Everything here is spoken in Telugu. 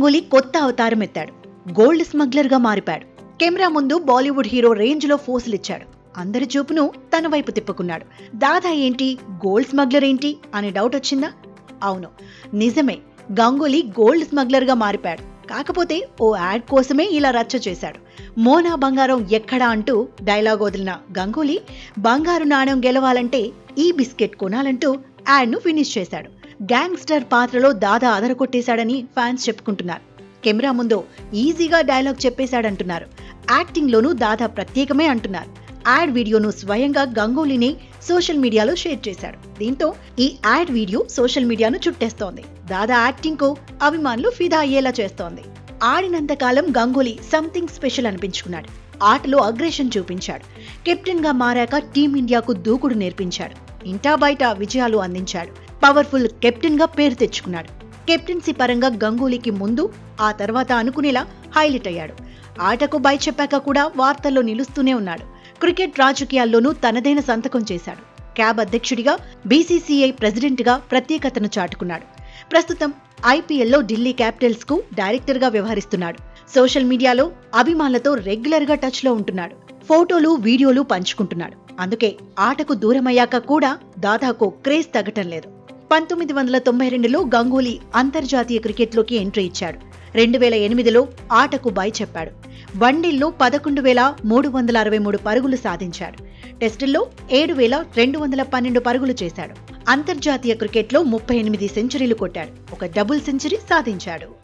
గంగూలీ కొత్త అవతారం ఎత్తాడు గోల్డ్ స్మగ్లర్ గా మారిపాడు కెమెరా ముందు బాలీవుడ్ హీరో రేంజ్ లో ఫోజులిచ్చాడు అందరి చూపును తన వైపు తిప్పుకున్నాడు దాదా ఏంటి గోల్డ్ స్మగ్లర్ ఏంటి అనే డౌట్ వచ్చిందా అవును నిజమే గంగూలీ గోల్డ్ స్మగ్లర్ గా మారిపాడు కాకపోతే ఓ యాడ్ కోసమే ఇలా రచ్చ చేశాడు మోనా బంగారం ఎక్కడా అంటూ డైలాగ్ వదిలిన గంగూలీ బంగారు నాణ్యం గెలవాలంటే ఈ బిస్కెట్ కొనాలంటూ యాడ్ను ఫినిష్ చేశాడు గ్యాంగ్స్టర్ పాత్రలో దాదా అదరకొట్టేశాడని ఫ్యాన్స్ చెప్పుకుంటున్నారు కెమెరా ముందు ఈజీగా డైలాగ్ చెప్పేశాడంటున్నారు యాక్టింగ్లోనూ దాదా ప్రత్యేకమే అంటున్నారు యాడ్ వీడియోను స్వయంగా గంగూలీని సోషల్ మీడియాలో షేర్ చేశాడు దీంతో ఈ యాడ్ వీడియో సోషల్ మీడియాను చుట్టేస్తోంది దాదా యాక్టింగ్ కు అభిమానులు ఫిదా అయ్యేలా చేస్తోంది ఆడినంత కాలం గంగూలీ సంథింగ్ స్పెషల్ అనిపించుకున్నాడు ఆటలో అగ్రెషన్ చూపించాడు కెప్టెన్ గా మారాక టీమిండియాకు దూకుడు నేర్పించాడు ఇంటా బయట విజయాలు అందించాడు పవర్ఫుల్ కెప్టెన్ గా పేరు తెచ్చుకున్నాడు కెప్టెన్సీ పరంగా గంగూలీకి ముందు ఆ తర్వాత అనుకునేలా హైలైట్ అయ్యాడు ఆటకు బై చెప్పాక కూడా వార్తల్లో నిలుస్తూనే ఉన్నాడు క్రికెట్ రాజకీయాల్లోనూ తనదైన సంతకం చేశాడు క్యాబ్ అధ్యక్షుడిగా బీసీసీఐ ప్రెసిడెంట్గా ప్రత్యేకతను చాటుకున్నాడు ప్రస్తుతం ఐపీఎల్లో ఢిల్లీ క్యాపిటల్స్ కు డైరెక్టర్ గా వ్యవహరిస్తున్నాడు సోషల్ మీడియాలో అభిమానులతో రెగ్యులర్ గా టచ్ లో ఉంటున్నాడు ఫోటోలు వీడియోలు పంచుకుంటున్నాడు అందుకే ఆటకు దూరమయ్యాక కూడా దాదాకు క్రేజ్ తగ్గటం లేదు పంతొమ్మిది వందల తొంభై రెండులో గంగూలీ అంతర్జాతీయ క్రికెట్లోకి ఎంట్రీ ఇచ్చాడు రెండు వేల ఎనిమిదిలో ఆటకు బై చెప్పాడు వన్డేల్లో పదకొండు వేల మూడు వందల అరవై మూడు పరుగులు సాధించాడు టెస్టుల్లో ఏడు వేల రెండు వందల పన్నెండు పరుగులు చేశాడు అంతర్జాతీయ క్రికెట్లో ముప్పై ఎనిమిది సెంచరీలు కొట్టాడు ఒక డబుల్ సెంచరీ సాధించాడు